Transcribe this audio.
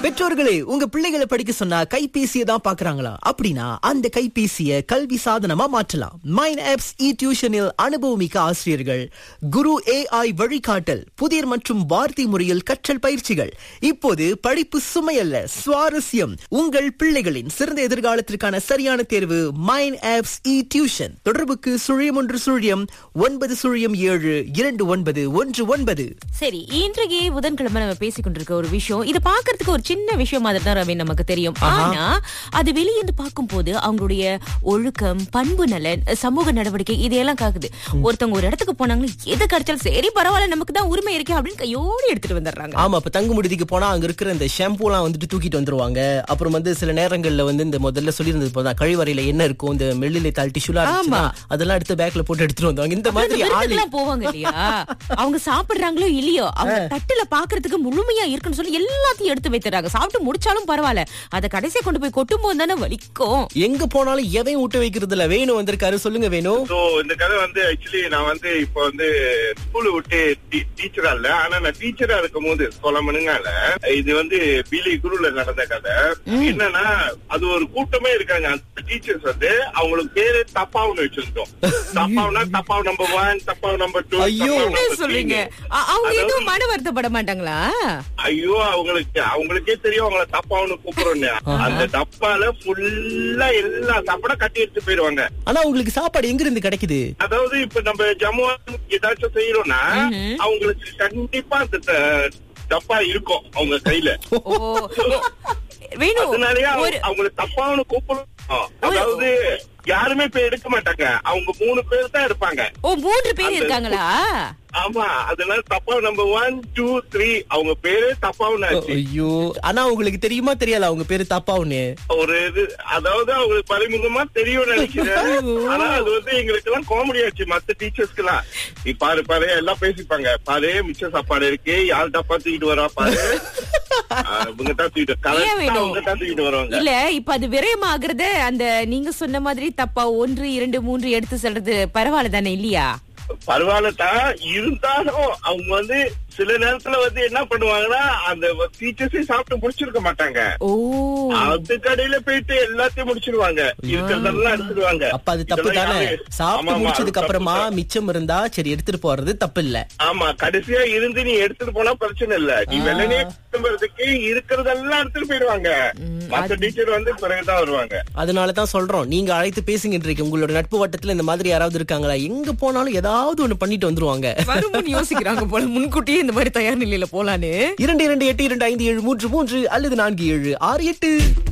பெற்றோர்களே உங்க பிள்ளைகளை படிக்க சொன்னா கைபேசியை தான் பாக்குறாங்களா அப்படின்னா அந்த கைபேசியை கல்வி சாதனமா மாற்றலாம் மைன் ஆப்ஸ் இ டியூஷனில் அனுபவமிக்க ஆசிரியர்கள் குரு ஏஐ வழிகாட்டல் புதிர் மற்றும் வார்த்தை முறையில் கற்றல் பயிற்சிகள் இப்போது படிப்பு சுமையல்ல சுவாரஸ்யம் உங்கள் பிள்ளைகளின் சிறந்த எதிர்காலத்திற்கான சரியான தேர்வு மைன் ஆப்ஸ் இ டியூஷன் தொடர்புக்கு சுழியம் ஒன்று சுழியம் ஒன்பது சுழியம் ஏழு இரண்டு ஒன்பது ஒன்று ஒன்பது சரி இன்றைக்கு புதன்கிழமை நம்ம பேசிக் கொண்டிருக்க ஒரு விஷயம் இது பாக்குறதுக்கு ஒரு சின்ன விஷயம் மாதிரி தான் ரவி நமக்கு தெரியும் ஆனா அது வெளியிருந்து பார்க்கும்போது அவங்களுடைய ஒழுக்கம் பண்பு நலன் சமூக நடவடிக்கை இதையெல்லாம் காக்குது ஒருத்தவங்க ஒரு இடத்துக்கு போனாங்கன்னா எது கிடைச்சாலும் சரி பரவாயில்ல நமக்கு தான் உரிமை இருக்கே அப்படின்னு கையோடு எடுத்துட்டு வந்துடுறாங்க ஆமா இப்ப தங்கு முடிதிக்கு போனா அங்க இருக்கிற இந்த ஷாம்பூலாம் வந்துட்டு தூக்கிட்டு வந்துருவாங்க அப்புறம் வந்து சில நேரங்கள்ல வந்து இந்த முதல்ல சொல்லியிருந்தது போதான் கழிவறையில என்ன இருக்கும் இந்த மெல்லிலை தாள் டிஷ்யூலா ஆமா. அதெல்லாம் எடுத்து பேக்ல போட்டு எடுத்துட்டு வந்தாங்க இந்த மாதிரி ஆளு விருந்துக்கெல்லாம் போவாங்க இல்லையா அவங்க சாப்பிடுறாங்களோ இல்லையோ அவங்க தட்டுல பாக்குறதுக்கு முழுமையா இருக்குன்னு சொல்லி எல்லாத்தையும் எடுத்து வைத்துறாங்க சாப்பிட்டு முடிச்சாலும் பரவாயில்ல அத கடைசியா கொண்டு போய் கொட்டும் போது தானே வலிக்கும் எங்க போனாலும் எதையும் விட்டு வைக்கிறது இல்ல வேணும் வந்திருக்காரு சொல்லுங்க வேணும் சோ இந்த கதை வந்து ஆக்சுவலி நான் வந்து இப்ப வந்து ஸ்கூல் விட்டு டீச்சரா இல்ல ஆனா நான் டீச்சரா இருக்கும் போது சொல்ல மனுங்கால இது வந்து பிலி குருல நடந்த கதை என்னன்னா அது ஒரு கூட்டமே இருக்காங்க அந்த டீச்சர்ஸ் வந்து அவங்களுக்கு பேரு தப்பாவுன்னு வச்சிருந்தோம் தப்பாவுனா Thappavu number one Thappavu number two ஐயோ, என்ன சொல்றீங்க அ- அவங்க எதுவும் மன வருத்தப்பட மாட்டாங்களா ஐயோ அவங்களுக்கு அவங்களுக்கே தெரியும் அவங்கள தப்பாவுன்னு கூப்பிடுறோன்னு அந்த டப்பால ஃபுல்லா எல்லா சாப்பாட கட்டி எடுத்து போயிருவாங்க ஆனா உங்களுக்கு சாப்பாடு எங்க இருந்து கிடைக்குது அதாவது இப்ப நம்ம ஜம்மு ஏதாச்சும் செய்யறோம்னா அவங்களுக்கு கண்டிப்பா அந்த த- டப்பா இருக்கும் அவங்க கையில ஓ வேணும் அதனாலயே அவங்க- ஒரு அவங்களை தப்பான கூப்பிடணும் அதாவது யாருமே போய் எடுக்க மாட்டாங்க அவங்க மூணு பேர் தான் எடுப்பாங்க ஓ மூன்று பேர் இருக்காங்களா ஆமா அதனால தப்பா நம்பர் ஒன் டூ த்ரீ அவங்க பேரு தப்பாவுன்னு ஆச்சு ஐயோ ஆனா உங்களுக்கு தெரியுமா தெரியாதா அவங்க பேரு தப்பாவுன்னு ஒரு இது அதாவது அவங்களுக்கு பரிமுகமா தெரியும் நினைக்கிறேன் ஆனா அது வந்து எங்களுக்கு எல்லாம் காமெடி ஆச்சு மத்த டீச்சர்ஸ்க்கு எல்லாம் நீ பாரு பாரு எல்லாம் பேசிப்பாங்க பாரு மிச்ச சாப்பாடு இருக்கு யார் டப்பா தூக்கிட்டு வரா பாரு ஆஹ் இவங்க தான் தூக்கிட்டு ஏன் கரெக்டா வேணும்? அவங்க தான் தூக்கிட்டு வருவாங்க இல்ல இப்ப அது விரயமாகறத அந்த நீங்க சொன்ன மாதிரி தப்பா ஒன்று இரண்டு மூன்று எடுத்து சொல்றது பரவாயில்ல தானே இல்லையா பரவாயில்லதான் இருந்தாலும் அவங்க வந்து சில நேரத்துல வந்து என்ன பண்ணுவாங்கன்னா அந்த டீச்சர்ஸே சாப்பிட்டு முடிச்சிருக்க மாட்டாங்க ஓ அது கடையில போயிட்டு எல்லாத்தையும் முடிச்சிருவாங்க இருக்கிறதெல்லாம் எடுத்துடுவாங்க அப்ப அது தப்பு இதெல்லாம் தானே யாரு- ஆமா, சாப்பிட்டு ஆமா, முடிச்சதுக்கு அது அப்புறமா தப்பு தான். மிச்சம் இருந்தா சரி எடுத்துட்டு போறது தப்பு இல்ல ஆமா கடைசியா இருந்து நீ எடுத்துட்டு போனா பிரச்சனை இல்ல நீ வெள்ளனே திரும்புறதுக்கு இருக்கிறதெல்லாம் எடுத்துட்டு போயிடுவாங்க மத்த டீச்சர் வந்து பிறகுதான் வருவாங்க அதனாலதான் சொல்றோம் நீங்க அழைத்து பேசுகின்ற உங்களோட நட்பு வட்டத்துல இந்த மாதிரி யாராவது இருக்காங்களா எங்க போனாலும் ஏதாவது ஒண்ணு பண்ணிட்டு வந்துருவாங்க வருமுன் யோசிக்கிறாங்க போல முன்கூட்டியே இந்த மாதிரி தயார் நிலையில போலான்னு இரண்டு இரண்டு எட்டு இரண்டு ஐந்து ஏழு மூன்று மூன்று அல்லது நான்கு ஏழு ஆறு எட்டு